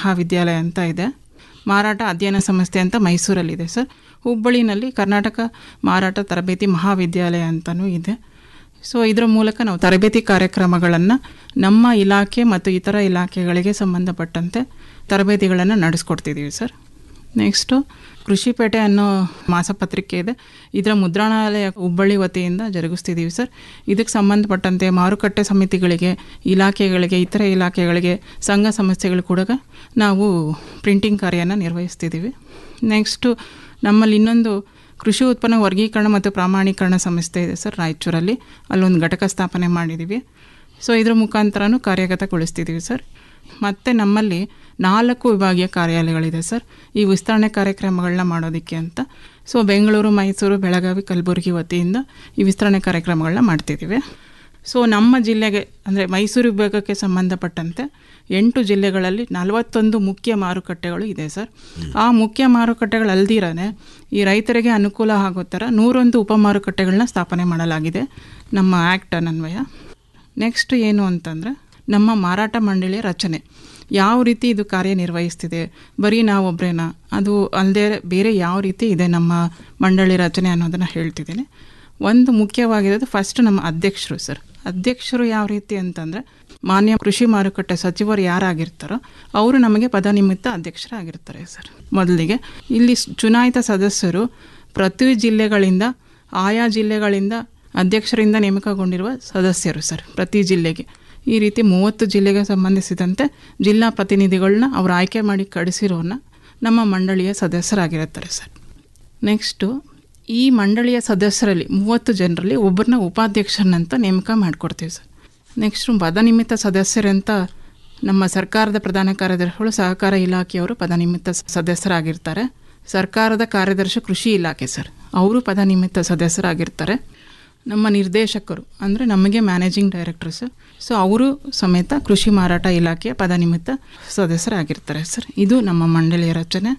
ಮಹಾವಿದ್ಯಾಲಯ ಅಂತ ಇದೆ ಮಾರಾಟ ಅಧ್ಯಯನ ಸಂಸ್ಥೆ ಅಂತ ಮೈಸೂರಲ್ಲಿದೆ ಸರ್ ಹುಬ್ಬಳ್ಳಿನಲ್ಲಿ ಕರ್ನಾಟಕ ಮಾರಾಟ ತರಬೇತಿ ಮಹಾವಿದ್ಯಾಲಯ ಅಂತಲೂ ಇದೆ ಸೊ ಇದರ ಮೂಲಕ ನಾವು ತರಬೇತಿ ಕಾರ್ಯಕ್ರಮಗಳನ್ನು ನಮ್ಮ ಇಲಾಖೆ ಮತ್ತು ಇತರ ಇಲಾಖೆಗಳಿಗೆ ಸಂಬಂಧಪಟ್ಟಂತೆ ತರಬೇತಿಗಳನ್ನು ನಡೆಸ್ಕೊಡ್ತಿದ್ದೀವಿ ಸರ್ ನೆಕ್ಸ್ಟು ಕೃಷಿಪೇಟೆ ಅನ್ನೋ ಮಾಸಪತ್ರಿಕೆ ಇದೆ ಇದರ ಮುದ್ರಣಾಲಯ ಹುಬ್ಬಳ್ಳಿ ವತಿಯಿಂದ ಜರುಗಿಸ್ತಿದ್ದೀವಿ ಸರ್ ಇದಕ್ಕೆ ಸಂಬಂಧಪಟ್ಟಂತೆ ಮಾರುಕಟ್ಟೆ ಸಮಿತಿಗಳಿಗೆ ಇಲಾಖೆಗಳಿಗೆ ಇತರ ಇಲಾಖೆಗಳಿಗೆ ಸಂಘ ಸಂಸ್ಥೆಗಳು ಕೂಡ ನಾವು ಪ್ರಿಂಟಿಂಗ್ ಕಾರ್ಯನ ನಿರ್ವಹಿಸ್ತಿದ್ದೀವಿ ನೆಕ್ಸ್ಟು ನಮ್ಮಲ್ಲಿ ಇನ್ನೊಂದು ಕೃಷಿ ಉತ್ಪನ್ನ ವರ್ಗೀಕರಣ ಮತ್ತು ಪ್ರಾಮಾಣೀಕರಣ ಸಂಸ್ಥೆ ಇದೆ ಸರ್ ರಾಯಚೂರಲ್ಲಿ ಅಲ್ಲೊಂದು ಘಟಕ ಸ್ಥಾಪನೆ ಮಾಡಿದ್ದೀವಿ ಸೊ ಇದ್ರ ಮುಖಾಂತರನೂ ಕಾರ್ಯಗತಗೊಳಿಸ್ತಿದ್ದೀವಿ ಸರ್ ಮತ್ತು ನಮ್ಮಲ್ಲಿ ನಾಲ್ಕು ವಿಭಾಗೀಯ ಕಾರ್ಯಾಲಯಗಳಿದೆ ಸರ್ ಈ ವಿಸ್ತರಣೆ ಕಾರ್ಯಕ್ರಮಗಳನ್ನ ಮಾಡೋದಕ್ಕೆ ಅಂತ ಸೊ ಬೆಂಗಳೂರು ಮೈಸೂರು ಬೆಳಗಾವಿ ಕಲಬುರಗಿ ವತಿಯಿಂದ ಈ ವಿಸ್ತರಣೆ ಕಾರ್ಯಕ್ರಮಗಳನ್ನ ಮಾಡ್ತಿದ್ದೀವಿ ಸೊ ನಮ್ಮ ಜಿಲ್ಲೆಗೆ ಅಂದರೆ ಮೈಸೂರು ವಿಭಾಗಕ್ಕೆ ಸಂಬಂಧಪಟ್ಟಂತೆ ಎಂಟು ಜಿಲ್ಲೆಗಳಲ್ಲಿ ನಲವತ್ತೊಂದು ಮುಖ್ಯ ಮಾರುಕಟ್ಟೆಗಳು ಇದೆ ಸರ್ ಆ ಮುಖ್ಯ ಮಾರುಕಟ್ಟೆಗಳು ಅಲ್ದಿರನೆ ಈ ರೈತರಿಗೆ ಅನುಕೂಲ ಆಗೋ ಥರ ನೂರೊಂದು ಉಪ ಮಾರುಕಟ್ಟೆಗಳನ್ನ ಸ್ಥಾಪನೆ ಮಾಡಲಾಗಿದೆ ನಮ್ಮ ಆ್ಯಕ್ಟ್ ಅನ್ವಯ ನೆಕ್ಸ್ಟ್ ಏನು ಅಂತಂದರೆ ನಮ್ಮ ಮಾರಾಟ ಮಂಡಳಿಯ ರಚನೆ ಯಾವ ರೀತಿ ಇದು ಕಾರ್ಯನಿರ್ವಹಿಸ್ತಿದೆ ಬರೀ ನಾವೊಬ್ಬರೇನಾ ಅದು ಅಲ್ಲದೆ ಬೇರೆ ಯಾವ ರೀತಿ ಇದೆ ನಮ್ಮ ಮಂಡಳಿ ರಚನೆ ಅನ್ನೋದನ್ನು ಹೇಳ್ತಿದ್ದೀನಿ ಒಂದು ಮುಖ್ಯವಾಗಿರೋದು ಫಸ್ಟ್ ನಮ್ಮ ಅಧ್ಯಕ್ಷರು ಸರ್ ಅಧ್ಯಕ್ಷರು ಯಾವ ರೀತಿ ಅಂತಂದರೆ ಮಾನ್ಯ ಕೃಷಿ ಮಾರುಕಟ್ಟೆ ಸಚಿವರು ಯಾರಾಗಿರ್ತಾರೋ ಅವರು ನಮಗೆ ಪದನಿಮಿತ್ತ ಅಧ್ಯಕ್ಷರಾಗಿರ್ತಾರೆ ಸರ್ ಮೊದಲಿಗೆ ಇಲ್ಲಿ ಚುನಾಯಿತ ಸದಸ್ಯರು ಪ್ರತಿ ಜಿಲ್ಲೆಗಳಿಂದ ಆಯಾ ಜಿಲ್ಲೆಗಳಿಂದ ಅಧ್ಯಕ್ಷರಿಂದ ನೇಮಕಗೊಂಡಿರುವ ಸದಸ್ಯರು ಸರ್ ಪ್ರತಿ ಜಿಲ್ಲೆಗೆ ಈ ರೀತಿ ಮೂವತ್ತು ಜಿಲ್ಲೆಗೆ ಸಂಬಂಧಿಸಿದಂತೆ ಜಿಲ್ಲಾ ಪ್ರತಿನಿಧಿಗಳನ್ನ ಅವ್ರು ಆಯ್ಕೆ ಮಾಡಿ ಕಳಿಸಿರೋನ್ನ ನಮ್ಮ ಮಂಡಳಿಯ ಸದಸ್ಯರಾಗಿರುತ್ತಾರೆ ಸರ್ ನೆಕ್ಸ್ಟು ಈ ಮಂಡಳಿಯ ಸದಸ್ಯರಲ್ಲಿ ಮೂವತ್ತು ಜನರಲ್ಲಿ ಒಬ್ಬರನ್ನ ಉಪಾಧ್ಯಕ್ಷರನ್ನಂತ ನೇಮಕ ಮಾಡಿಕೊಡ್ತೀವಿ ಸರ್ ನೆಕ್ಸ್ಟು ಪದನಿಮಿತ್ತ ಸದಸ್ಯರಂತ ನಮ್ಮ ಸರ್ಕಾರದ ಪ್ರಧಾನ ಕಾರ್ಯದರ್ಶಿಗಳು ಸಹಕಾರ ಇಲಾಖೆಯವರು ಪದನಿಮಿತ್ತ ಸದಸ್ಯರಾಗಿರ್ತಾರೆ ಸರ್ಕಾರದ ಕಾರ್ಯದರ್ಶಿ ಕೃಷಿ ಇಲಾಖೆ ಸರ್ ಅವರು ಪದನಿಮಿತ್ತ ಸದಸ್ಯರಾಗಿರ್ತಾರೆ ನಮ್ಮ ನಿರ್ದೇಶಕರು ಅಂದರೆ ನಮಗೆ ಮ್ಯಾನೇಜಿಂಗ್ ಡೈರೆಕ್ಟರ್ಸ್ ಸೊ ಅವರು ಸಮೇತ ಕೃಷಿ ಮಾರಾಟ ಇಲಾಖೆಯ ಪದನಿಮಿತ್ತ ಸದಸ್ಯರಾಗಿರ್ತಾರೆ ಸರ್ ಇದು ನಮ್ಮ ಮಂಡಳಿಯ ರಚನೆ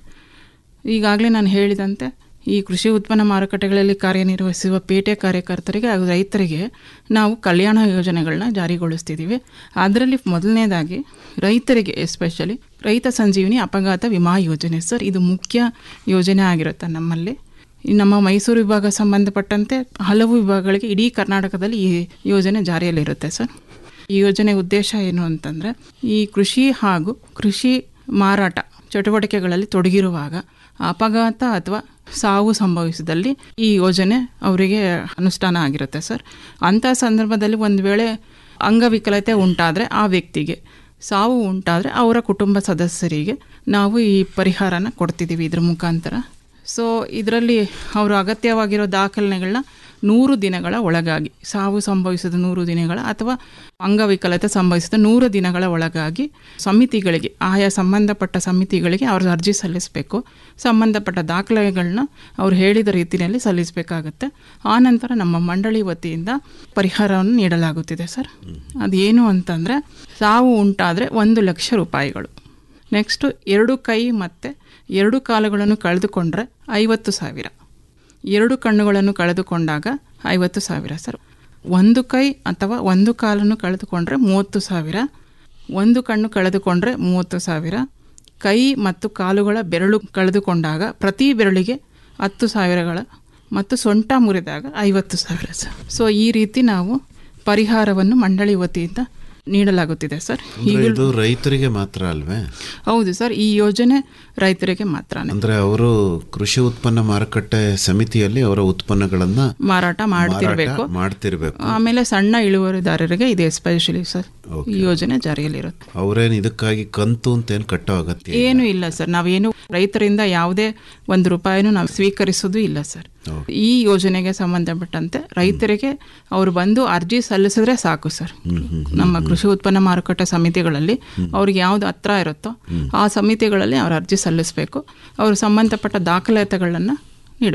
ಈಗಾಗಲೇ ನಾನು ಹೇಳಿದಂತೆ ಈ ಕೃಷಿ ಉತ್ಪನ್ನ ಮಾರುಕಟ್ಟೆಗಳಲ್ಲಿ ಕಾರ್ಯನಿರ್ವಹಿಸುವ ಪೇಟೆ ಕಾರ್ಯಕರ್ತರಿಗೆ ಹಾಗೂ ರೈತರಿಗೆ ನಾವು ಕಲ್ಯಾಣ ಯೋಜನೆಗಳನ್ನ ಜಾರಿಗೊಳಿಸ್ತಿದ್ದೀವಿ ಅದರಲ್ಲಿ ಮೊದಲನೇದಾಗಿ ರೈತರಿಗೆ ಎಸ್ಪೆಷಲಿ ರೈತ ಸಂಜೀವಿನಿ ಅಪಘಾತ ವಿಮಾ ಯೋಜನೆ ಸರ್ ಇದು ಮುಖ್ಯ ಯೋಜನೆ ಆಗಿರುತ್ತೆ ನಮ್ಮಲ್ಲಿ ಈ ನಮ್ಮ ಮೈಸೂರು ವಿಭಾಗ ಸಂಬಂಧಪಟ್ಟಂತೆ ಹಲವು ವಿಭಾಗಗಳಿಗೆ ಇಡೀ ಕರ್ನಾಟಕದಲ್ಲಿ ಈ ಯೋಜನೆ ಜಾರಿಯಲ್ಲಿರುತ್ತೆ ಸರ್ ಈ ಯೋಜನೆ ಉದ್ದೇಶ ಏನು ಅಂತಂದರೆ ಈ ಕೃಷಿ ಹಾಗೂ ಕೃಷಿ ಮಾರಾಟ ಚಟುವಟಿಕೆಗಳಲ್ಲಿ ತೊಡಗಿರುವಾಗ ಅಪಘಾತ ಅಥವಾ ಸಾವು ಸಂಭವಿಸಿದಲ್ಲಿ ಈ ಯೋಜನೆ ಅವರಿಗೆ ಅನುಷ್ಠಾನ ಆಗಿರುತ್ತೆ ಸರ್ ಅಂಥ ಸಂದರ್ಭದಲ್ಲಿ ಒಂದು ವೇಳೆ ಅಂಗವಿಕಲತೆ ಉಂಟಾದರೆ ಆ ವ್ಯಕ್ತಿಗೆ ಸಾವು ಉಂಟಾದರೆ ಅವರ ಕುಟುಂಬ ಸದಸ್ಯರಿಗೆ ನಾವು ಈ ಪರಿಹಾರನ ಕೊಡ್ತಿದ್ದೀವಿ ಇದ್ರ ಮುಖಾಂತರ ಸೊ ಇದರಲ್ಲಿ ಅವರು ಅಗತ್ಯವಾಗಿರೋ ದಾಖಲೆಗಳನ್ನ ನೂರು ದಿನಗಳ ಒಳಗಾಗಿ ಸಾವು ಸಂಭವಿಸಿದ ನೂರು ದಿನಗಳ ಅಥವಾ ಅಂಗವಿಕಲತೆ ಸಂಭವಿಸಿದ ನೂರು ದಿನಗಳ ಒಳಗಾಗಿ ಸಮಿತಿಗಳಿಗೆ ಆಯಾ ಸಂಬಂಧಪಟ್ಟ ಸಮಿತಿಗಳಿಗೆ ಅವರು ಅರ್ಜಿ ಸಲ್ಲಿಸಬೇಕು ಸಂಬಂಧಪಟ್ಟ ದಾಖಲೆಗಳನ್ನ ಅವ್ರು ಹೇಳಿದ ರೀತಿಯಲ್ಲಿ ಸಲ್ಲಿಸಬೇಕಾಗತ್ತೆ ಆನಂತರ ನಮ್ಮ ಮಂಡಳಿ ವತಿಯಿಂದ ಪರಿಹಾರವನ್ನು ನೀಡಲಾಗುತ್ತಿದೆ ಸರ್ ಅದೇನು ಅಂತಂದರೆ ಸಾವು ಉಂಟಾದರೆ ಒಂದು ಲಕ್ಷ ರೂಪಾಯಿಗಳು ನೆಕ್ಸ್ಟು ಎರಡು ಕೈ ಮತ್ತು ಎರಡು ಕಾಲುಗಳನ್ನು ಕಳೆದುಕೊಂಡ್ರೆ ಐವತ್ತು ಸಾವಿರ ಎರಡು ಕಣ್ಣುಗಳನ್ನು ಕಳೆದುಕೊಂಡಾಗ ಐವತ್ತು ಸಾವಿರ ಸರ್ ಒಂದು ಕೈ ಅಥವಾ ಒಂದು ಕಾಲನ್ನು ಕಳೆದುಕೊಂಡ್ರೆ ಮೂವತ್ತು ಸಾವಿರ ಒಂದು ಕಣ್ಣು ಕಳೆದುಕೊಂಡ್ರೆ ಮೂವತ್ತು ಸಾವಿರ ಕೈ ಮತ್ತು ಕಾಲುಗಳ ಬೆರಳು ಕಳೆದುಕೊಂಡಾಗ ಪ್ರತಿ ಬೆರಳಿಗೆ ಹತ್ತು ಸಾವಿರಗಳ ಮತ್ತು ಸೊಂಟ ಮುರಿದಾಗ ಐವತ್ತು ಸಾವಿರ ಸರ್ ಸೊ ಈ ರೀತಿ ನಾವು ಪರಿಹಾರವನ್ನು ಮಂಡಳಿ ವತಿಯಿಂದ ನೀಡಲಾಗುತ್ತಿದೆ ಸರ್ ಅಂದ್ರೆ ಇದು ರೈತರಿಗೆ ಮಾತ್ರ ಅಲ್ವೇ ಹೌದು ಸರ್ ಈ ಯೋಜನೆ ರೈತರಿಗೆ ಮಾತ್ರ ಅಂದ್ರೆ ಅವರು ಕೃಷಿ ಉತ್ಪನ್ನ ಮಾರುಕಟ್ಟೆ ಸಮಿತಿಯಲ್ಲಿ ಅವರ ಉತ್ಪನ್ನಗಳನ್ನ ಮಾರಾಟ ಮಾಡ್ತಿರ್ಬೇಕು ಮಾರಾಟ ಮಾಡ್ತಿರ್ಬೇಕು ಆಮೇಲೆ ಸಣ್ಣ ಇಳುವರಿದಾರರಿಗೆ ಇದೆ ಎಸ್ಪೆಷಲಿ ಸರ್ ಈ ಯೋಜನೆ ಜಾರಿಯಲ್ಲಿರುತ್ತೆ ಅವ್ರೇನ್ ಇದಕ್ಕಾಗಿ ಕಂತು ಅಂತ ಏನ್ ಕಟ್ಟೋ ಅಗತ್ಯ ಏನು ಇಲ್ಲ ಸರ್ ನಾವೇನು ರೈತರಿಂದ ಯಾವುದೇ ಒಂದು ರೂಪಾಯಿನೂ ನಾವು ಸ್ವೀಕರಿಸೋದು ಇಲ್ಲ ಸರ್ ಈ ಯೋಜನೆಗೆ ಸಂಬಂಧಪಟ್ಟಂತೆ ರೈತರಿಗೆ ಅವರು ಬಂದು ಅರ್ಜಿ ಸಲ್ಲಿಸಿದ್ರೆ ಸಾಕು ಸರ್ ನಮ್ಮ ಕೃಷಿ ಉತ್ಪನ್ನ ಮಾರುಕಟ್ಟೆ ಸಮಿತಿಗಳಲ್ಲಿ ಅವ್ರಿಗೆ ಯಾವ್ದು ಹತ್ರ ಇರುತ್ತೋ ಆ ಸಮಿತಿಗಳಲ್ಲಿ ಅವ್ರು ಅರ್ಜಿ ಸಲ್ಲಿಸಬೇಕು ಅವರು ಸಂಬಂಧಪಟ್ಟ ದಾಖಲಾತಿಗಳನ್ನು ನೀಡಬೇಕು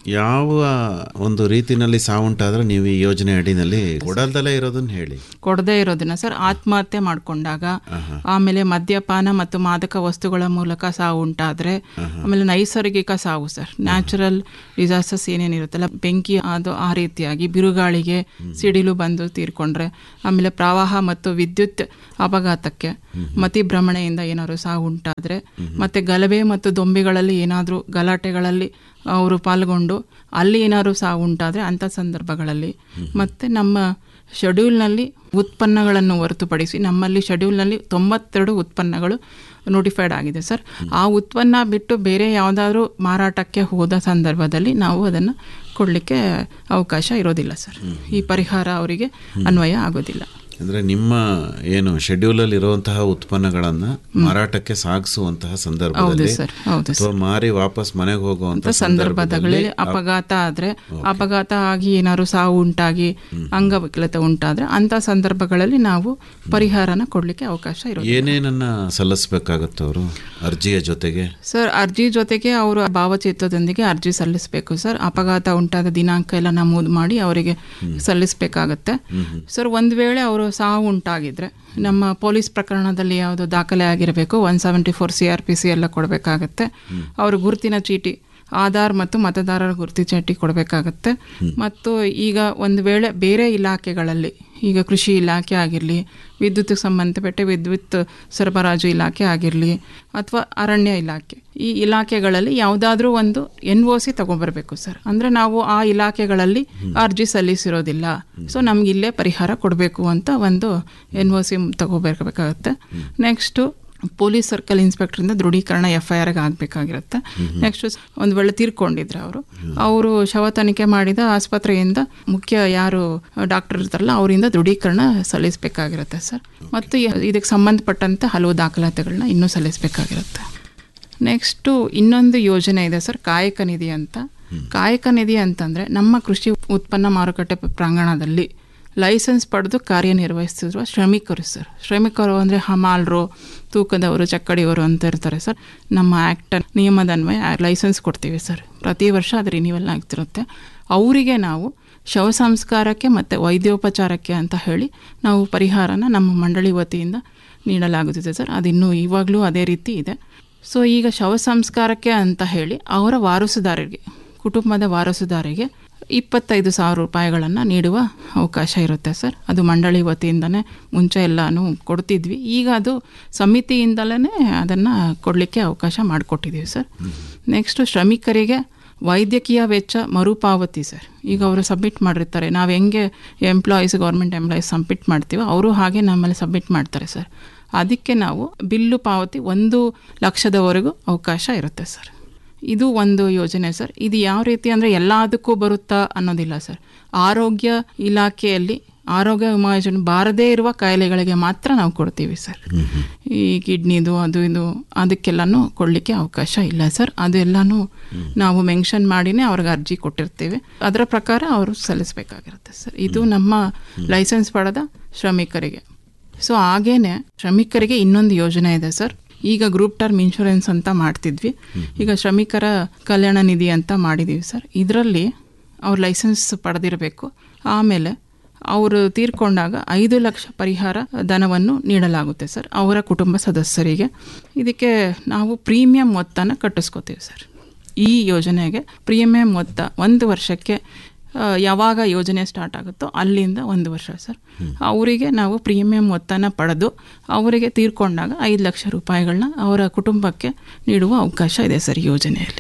ಯಾವ ಒಂದು ರೀತಿನಲ್ಲಿ ಸಾವುಂಟಾದ್ರೆ ನೀವು ಈ ಯೋಜನೆ ಅಡಿನಲ್ಲಿ ಕೊಡಲ್ದಲ್ಲೇ ಇರೋದನ್ನ ಹೇಳಿ ಕೊಡದೇ ಇರೋದನ್ನ ಸರ್ ಆತ್ಮಹತ್ಯೆ ಮಾಡ್ಕೊಂಡಾಗ ಆಮೇಲೆ ಮದ್ಯಪಾನ ಮತ್ತು ಮಾದಕ ವಸ್ತುಗಳ ಮೂಲಕ ಸಾವು ಉಂಟಾದ್ರೆ ಆಮೇಲೆ ನೈಸರ್ಗಿಕ ಸಾವು ಸರ್ ನ್ಯಾಚುರಲ್ ಡಿಸಾಸ್ಟರ್ಸ್ ಏನೇನಿರುತ್ತಲ್ಲ ಬೆಂಕಿ ಅದು ಆ ರೀತಿಯಾಗಿ ಬಿರುಗಾಳಿಗೆ ಸಿಡಿಲು ಬಂದು ತೀರ್ಕೊಂಡ್ರೆ ಆಮೇಲೆ ಪ್ರವಾಹ ಮತ್ತು ವಿದ್ಯುತ್ ಅಪಘಾತಕ್ಕೆ ಮತಿ ಭ್ರಮಣೆಯಿಂದ ಏನಾದ್ರು ಸಾವು ಉಂಟಾದ್ರೆ ಮತ್ತೆ ಗಲಭೆ ಮತ್ತು ದೊಂಬಿಗಳಲ್ಲಿ ಏನಾದರೂ ಗಲಾಟೆಗಳಲ್ಲಿ ಅವರು ಪಾಲ್ಗೊಂಡು ಅಲ್ಲಿ ಏನಾದ್ರು ಸಾವು ಉಂಟಾದರೆ ಅಂಥ ಸಂದರ್ಭಗಳಲ್ಲಿ ಮತ್ತು ನಮ್ಮ ಶೆಡ್ಯೂಲ್ನಲ್ಲಿ ಉತ್ಪನ್ನಗಳನ್ನು ಹೊರತುಪಡಿಸಿ ನಮ್ಮಲ್ಲಿ ಶೆಡ್ಯೂಲ್ನಲ್ಲಿ ತೊಂಬತ್ತೆರಡು ಉತ್ಪನ್ನಗಳು ನೋಟಿಫೈಡ್ ಆಗಿದೆ ಸರ್ ಆ ಉತ್ಪನ್ನ ಬಿಟ್ಟು ಬೇರೆ ಯಾವುದಾದ್ರೂ ಮಾರಾಟಕ್ಕೆ ಹೋದ ಸಂದರ್ಭದಲ್ಲಿ ನಾವು ಅದನ್ನು ಕೊಡಲಿಕ್ಕೆ ಅವಕಾಶ ಇರೋದಿಲ್ಲ ಸರ್ ಈ ಪರಿಹಾರ ಅವರಿಗೆ ಅನ್ವಯ ಆಗೋದಿಲ್ಲ ಅಂದ್ರೆ ನಿಮ್ಮ ಏನು ಶೆಡ್ಯೂಲ್ ಅಲ್ಲಿ ಇರುವಂತಹ ಉತ್ಪನ್ನಗಳನ್ನ ಮಾರಾಟಕ್ಕೆ ಸಾಗಿಸುವಂತಹ ಹೌದು ಸಂದರ್ಭದಲ್ಲಿ ಸರ್ ಹೌದು ಸರ್ ಅಥವಾ ಮಾರಿ ವಾಪಸ್ ಮನೆಗೆ ಹೋಗುವಂತ ಸಂದರ್ಭದಲ್ಲಿ ಅಪಘಾತ ಆದ್ರೆ ಅಪಘಾತ ಆಗಿ ಏನಾದ್ರು ಸಾವು ಉಂಟಾಗಿ ಅಂಗವಿಕಲತೆ ಉಂಟಾದ್ರೆ ಅಂತ ಸಂದರ್ಭಗಳಲ್ಲಿ ನಾವು ಪರಿಹಾರನ ಕೊಡ್ಲಿಕ್ಕೆ ಅವಕಾಶ ಇರೋದು ಏನೇನನ್ನ ಸಲ್ಲಿಸಬೇಕಾಗತ್ತೆ ಅವರು ಅರ್ಜಿಯ ಜೊತೆಗೆ ಸರ್ ಅರ್ಜಿ ಜೊತೆಗೆ ಅವರು ಭಾವಚಿತ್ರದೊಂದಿಗೆ ಅರ್ಜಿ ಸಲ್ಲಿಸಬೇಕು ಸರ್ ಅಪಘಾತ ಉಂಟಾದ ದಿನಾಂಕ ಎಲ್ಲ ನಮೂದು ಮಾಡಿ ಅವರಿಗೆ ಸಲ್ಲಿಸಬೇಕಾಗತ್ತೆ ಸರ್ ಒಂದು ವೇಳೆ ಅವರು ಸಾವು ಉಂಟಾಗಿದ್ರೆ ನಮ್ಮ ಪೊಲೀಸ್ ಪ್ರಕರಣದಲ್ಲಿ ಯಾವುದು ದಾಖಲೆ ಆಗಿರಬೇಕು one seventy four C R P C ಎಲ್ಲ ಕೊಡಬೇಕಾಗತ್ತೆ ಅವರು ಗುರುತಿನ ಚೀಟಿ ಆಧಾರ್ ಮತ್ತು ಮತದಾರರ ಗುರುತಿ ಚೀಟಿ ಕೊಡಬೇಕಾಗತ್ತೆ ಮತ್ತು ಈಗ ಒಂದು ವೇಳೆ ಬೇರೆ ಇಲಾಖೆಗಳಲ್ಲಿ ಈಗ ಕೃಷಿ ಇಲಾಖೆ ಆಗಿರಲಿ ವಿದ್ಯುತ್ ಸಂಬಂಧಪಟ್ಟ ವಿದ್ಯುತ್ ಸರಬರಾಜು ಇಲಾಖೆ ಆಗಿರಲಿ ಅಥವಾ ಅರಣ್ಯ ಇಲಾಖೆ ಈ ಇಲಾಖೆಗಳಲ್ಲಿ ಯಾವುದಾದ್ರೂ ಒಂದು ಎನ್ ಒ ಸಿ ತಗೊಂಬರ್ಬೇಕು ಸರ್ ಅಂದರೆ ನಾವು ಆ ಇಲಾಖೆಗಳಲ್ಲಿ ಅರ್ಜಿ ಸಲ್ಲಿಸಿರೋದಿಲ್ಲ ಸೊ ನಮ್ಗೆ ಇಲ್ಲೇ ಪರಿಹಾರ ಕೊಡಬೇಕು ಅಂತ ಒಂದು ಎನ್ ಒ ಸಿ ತಗೋಬೇಕಾಗತ್ತೆ ನೆಕ್ಸ್ಟು ಪೊಲೀಸ್ ಸರ್ಕಲ್ ಇನ್ಸ್ಪೆಕ್ಟರಿಂದ ದೃಢೀಕರಣ ಎಫ್ ಐ ಆರ್ಗೆ ಆಗಬೇಕಾಗಿರುತ್ತೆ ನೆಕ್ಸ್ಟ್ ಒಂದು ವೇಳೆ ತೀರ್ಕೊಂಡಿದ್ರೆ ಅವರು ಅವರು ಶವ ತನಿಖೆ ಮಾಡಿದ ಆಸ್ಪತ್ರೆಯಿಂದ ಮುಖ್ಯ ಯಾರು ಡಾಕ್ಟರ್ ಇರ್ತಾರಲ್ಲ ಅವರಿಂದ ದೃಢೀಕರಣ ಸಲ್ಲಿಸಬೇಕಾಗಿರುತ್ತೆ ಸರ್ ಮತ್ತು ಇದಕ್ಕೆ ಸಂಬಂಧಪಟ್ಟಂತೆ ಹಲವು ದಾಖಲಾತಿಗಳನ್ನ ಇನ್ನೂ ಸಲ್ಲಿಸಬೇಕಾಗಿರುತ್ತೆ ನೆಕ್ಸ್ಟು ಇನ್ನೊಂದು ಯೋಜನೆ ಇದೆ ಸರ್ ಕಾಯಕ ನಿಧಿ ಅಂತ ಕಾಯಕ ನಿಧಿ ಅಂತಂದರೆ ನಮ್ಮ ಕೃಷಿ ಉತ್ಪನ್ನ ಮಾರುಕಟ್ಟೆ ಪ್ರಾಂಗಣದಲ್ಲಿ ಲೈಸೆನ್ಸ್ ಪಡೆದು ಕಾರ್ಯನಿರ್ವಹಿಸ್ತಿರುವ ಶ್ರಮಿಕರು ಸರ್ ಶ್ರಮಿಕರು ಅಂದರೆ ಹಮಾಲ್ರು ತೂಕದವರು ಚಕ್ಕಡಿಯವರು ಅಂತ ಇರ್ತಾರೆ ಸರ್ ನಮ್ಮ ಆ್ಯಕ್ಟ್ ನಿಯಮದನ್ವಯ ಲೈಸೆನ್ಸ್ ಕೊಡ್ತೀವಿ ಸರ್ ಪ್ರತಿ ವರ್ಷ ಅದು ರಿನ್ಯೂವಲ್ ಆಗ್ತಿರುತ್ತೆ ಅವರಿಗೆ ನಾವು ಶವ ಸಂಸ್ಕಾರಕ್ಕೆ ಮತ್ತು ವೈದ್ಯೋಪಚಾರಕ್ಕೆ ಅಂತ ಹೇಳಿ ನಾವು ಪರಿಹಾರನ ನಮ್ಮ ಮಂಡಳಿ ವತಿಯಿಂದ ನೀಡಲಾಗುತ್ತಿದೆ ಸರ್ ಅದಿನ್ನೂ ಇವಾಗಲೂ ಅದೇ ರೀತಿ ಇದೆ ಸೊ ಈಗ ಶವ ಸಂಸ್ಕಾರಕ್ಕೆ ಅಂತ ಹೇಳಿ ಅವರ ವಾರಸುದಾರರಿಗೆ ಕುಟುಂಬದ ವಾರಸುದಾರಿಗೆ ಇಪ್ಪತ್ತೈದು ಸಾವಿರ ರೂಪಾಯಿಗಳನ್ನು ನೀಡುವ ಅವಕಾಶ ಇರುತ್ತೆ ಸರ್ ಅದು ಮಂಡಳಿ ವತಿಯಿಂದನೇ ಮುಂಚೆ ಎಲ್ಲನೂ ಕೊಡ್ತಿದ್ವಿ ಈಗ ಅದು ಸಮಿತಿಯಿಂದಲೇ ಅದನ್ನು ಕೊಡಲಿಕ್ಕೆ ಅವಕಾಶ ಮಾಡಿಕೊಟ್ಟಿದ್ದೀವಿ ಸರ್ ನೆಕ್ಸ್ಟು ಶ್ರಮಿಕರಿಗೆ ವೈದ್ಯಕೀಯ ವೆಚ್ಚ ಮರುಪಾವತಿ ಸರ್ ಈಗ ಅವರು ಸಬ್ಮಿಟ್ ಮಾಡಿರ್ತಾರೆ ನಾವು ಹೆಂಗೆ ಎಂಪ್ಲಾಯೀಸ್ ಗೌರ್ಮೆಂಟ್ ಎಂಪ್ಲಾಯೀಸ್ ಸಬ್ಮಿಟ್ ಮಾಡ್ತೀವೋ ಅವರು ಹಾಗೆ ನಮ್ಮಲ್ಲಿ ಸಬ್ಮಿಟ್ ಮಾಡ್ತಾರೆ ಸರ್ ಅದಕ್ಕೆ ನಾವು ಬಿಲ್ಲು ಪಾವತಿ ಒಂದು ಲಕ್ಷದವರೆಗೂ ಅವಕಾಶ ಇರುತ್ತೆ ಸರ್ ಇದು ಒಂದು ಯೋಜನೆ ಸರ್ ಇದು ಯಾವ ರೀತಿ ಅಂದರೆ ಎಲ್ಲದಕ್ಕೂ ಬರುತ್ತಾ ಅನ್ನೋದಿಲ್ಲ ಸರ್ ಆರೋಗ್ಯ ಇಲಾಖೆಯಲ್ಲಿ ಆರೋಗ್ಯ ವಿಮಾ ಯೋಜನೆ ಬಾರದೇ ಇರುವ ಕಾಯಿಲೆಗಳಿಗೆ ಮಾತ್ರ ನಾವು ಕೊಡ್ತೀವಿ ಸರ್ ಈ ಕಿಡ್ನಿದು ಅದು ಇದು ಅದಕ್ಕೆಲ್ಲನೂ ಕೊಡಲಿಕ್ಕೆ ಅವಕಾಶ ಇಲ್ಲ ಸರ್ ಅದೆಲ್ಲನೂ ನಾವು ಮೆನ್ಷನ್ ಮಾಡಿನೇ ಅವ್ರಿಗೆ ಅರ್ಜಿ ಕೊಟ್ಟಿರ್ತೀವಿ ಅದರ ಪ್ರಕಾರ ಅವರು ಸಲ್ಲಿಸಬೇಕಾಗಿರುತ್ತೆ ಸರ್ ಇದು ನಮ್ಮ ಲೈಸೆನ್ಸ್ ಪಡೆದ ಶ್ರಮಿಕರಿಗೆ ಸೊ ಹಾಗೇನೆ ಶ್ರಮಿಕರಿಗೆ ಇನ್ನೊಂದು ಯೋಜನೆ ಇದೆ ಸರ್ ಈಗ ಗ್ರೂಪ್ ಟರ್ಮ್ ಇನ್ಶೂರೆನ್ಸ್ ಅಂತ ಮಾಡ್ತಿದ್ವಿ ಈಗ ಶ್ರಮಿಕರ ಕಲ್ಯಾಣ ನಿಧಿ ಅಂತ ಮಾಡಿದ್ದೀವಿ ಸರ್ ಇದರಲ್ಲಿ ಅವ್ರ ಲೈಸೆನ್ಸ್ ಪಡೆದಿರಬೇಕು ಆಮೇಲೆ ಅವರು ತೀರ್ಕೊಂಡಾಗ ಐದು ಲಕ್ಷ ಪರಿಹಾರ ಧನವನ್ನು ನೀಡಲಾಗುತ್ತೆ ಸರ್ ಅವರ ಕುಟುಂಬ ಸದಸ್ಯರಿಗೆ ಇದಕ್ಕೆ ನಾವು ಪ್ರೀಮಿಯಂ ಮೊತ್ತನ ಕಟ್ಟಿಸ್ಕೋತೀವಿ ಸರ್ ಈ ಯೋಜನೆಗೆ ಪ್ರೀಮಿಯಂ ಮೊತ್ತ ಒಂದು ವರ್ಷಕ್ಕೆ ಯಾವಾಗ ಯೋಜನೆ ಸ್ಟಾರ್ಟ್ ಆಗುತ್ತೋ ಅಲ್ಲಿಂದ ಒಂದು ವರ್ಷ ಸರ್ ಅವರಿಗೆ ನಾವು ಪ್ರೀಮಿಯಂ ಮೊತ್ತನ ಪಡೆದು ಅವರಿಗೆ ತೀರ್ಕೊಂಡಾಗ ಐದು ಲಕ್ಷ ರೂಪಾಯಿಗಳನ್ನ ಅವರ ಕುಟುಂಬಕ್ಕೆ ನೀಡುವ ಅವಕಾಶ ಇದೆ ಸರ್ ಯೋಜನೆಯಲ್ಲಿ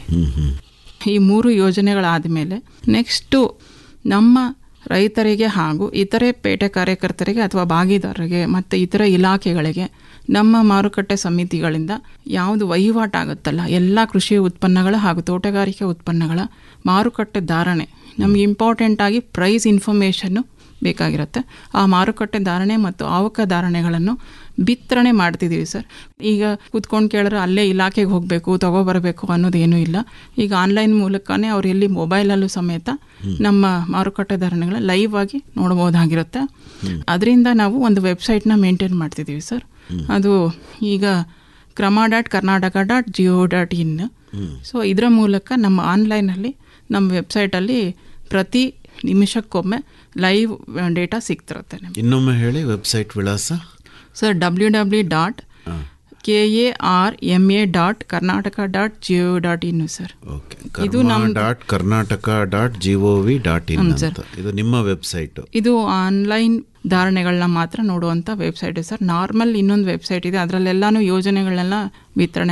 ಈ ಮೂರು ಯೋಜನೆಗಳಾದ ಮೇಲೆ ನೆಕ್ಸ್ಟು ನಮ್ಮ ರೈತರಿಗೆ ಹಾಗೂ ಇತರೆ ಪೇಟೆ ಕಾರ್ಯಕರ್ತರಿಗೆ ಅಥವಾ ಭಾಗಿದಾರರಿಗೆ ಮತ್ತು ಇತರ ಇಲಾಖೆಗಳಿಗೆ ನಮ್ಮ ಮಾರುಕಟ್ಟೆ ಸಮಿತಿಗಳಿಂದ ಯಾವುದು ವಹಿವಾಟಾಗುತ್ತಲ್ಲ ಎಲ್ಲ ಕೃಷಿ ಉತ್ಪನ್ನಗಳ ಹಾಗೂ ತೋಟಗಾರಿಕೆ ಉತ್ಪನ್ನಗಳ ಮಾರುಕಟ್ಟೆ ಧಾರಣೆ ನಮಗೆ ಇಂಪಾರ್ಟೆಂಟ್ ಆಗಿ ಪ್ರೈಸ್ ಇನ್ಫಾರ್ಮೇಷನ್ನು ಬೇಕಾಗಿರುತ್ತೆ ಆ ಮಾರುಕಟ್ಟೆ ಧಾರಣೆ ಮತ್ತು ಆವಕ ಧಾರಣೆಗಳನ್ನು ಬಿತ್ತರಣೆ ಮಾಡ್ತಿದ್ದೀವಿ ಸರ್ ಈಗ ಕೂತ್ಕೊಂಡು ಕೇಳಿದ್ರೆ ಅಲ್ಲೇ ಇಲಾಖೆಗೆ ಹೋಗಬೇಕು ತಗೋಬರಬೇಕು ಅನ್ನೋದೇನೂ ಇಲ್ಲ ಈಗ ಆನ್ಲೈನ್ ಮೂಲಕನೇ ಅವ್ರು ಎಲ್ಲಿ ಮೊಬೈಲಲ್ಲೂ ಸಮೇತ ನಮ್ಮ ಮಾರುಕಟ್ಟೆ ಧಾರಣೆಗಳ ಲೈವ್ ಆಗಿ ನೋಡ್ಬೋದಾಗಿರುತ್ತೆ ಅದರಿಂದ ನಾವು ಒಂದು ವೆಬ್ಸೈಟ್ನ ಮೇಂಟೈನ್ ಮಾಡ್ತಿದ್ದೀವಿ ಸರ್ ಅದು ಈಗ ಕ್ರಮ dot Karnataka dot GO dot in so ಇದರ ಮೂಲಕ ನಮ್ಮ ಆನ್ಲೈನಲ್ಲಿ ನಮ್ಮ ವೆಬ್ಸೈಟಲ್ಲಿ ಪ್ರತಿ ನಿಮಿಷಕ್ಕೊಮ್ಮೆ ಲೈವ್ ಡೇಟಾ ಸಿಗ್ತಿರುತ್ತೆ ನಿಮ್ಗೆ ಇನ್ನೊಮ್ಮೆ ಹೇಳಿ ವೆಬ್ಸೈಟ್ ವಿಳಾಸ ಸರ್ ಡಬ್ಲ್ಯೂ ಡಬ್ಲ್ಯೂ ಡಾಟ್ ಹಾಂ K A R M A dot Karnataka dot G O dot in sir okay ಇದು Karma dot Karnataka dot G O V dot in ಅಂತ ಇದು ನಿಮ್ಮ ವೆಬ್ಸೈಟು ಇದು ಆನ್ಲೈನ್ ಧಾರಣೆಗಳನ್ನ ಮಾತ್ರ ನೋಡುವಂಥ ವೆಬ್ಸೈಟ್ ಸರ್ ನಾರ್ಮಲ್ ಇನ್ನೊಂದು ವೆಬ್ಸೈಟ್ ಇದೆ ಅದರಲ್ಲೆಲ್ಲಾನು ಯೋಜನೆಗಳನ್ನೆಲ್ಲ ವಿತರಣೆ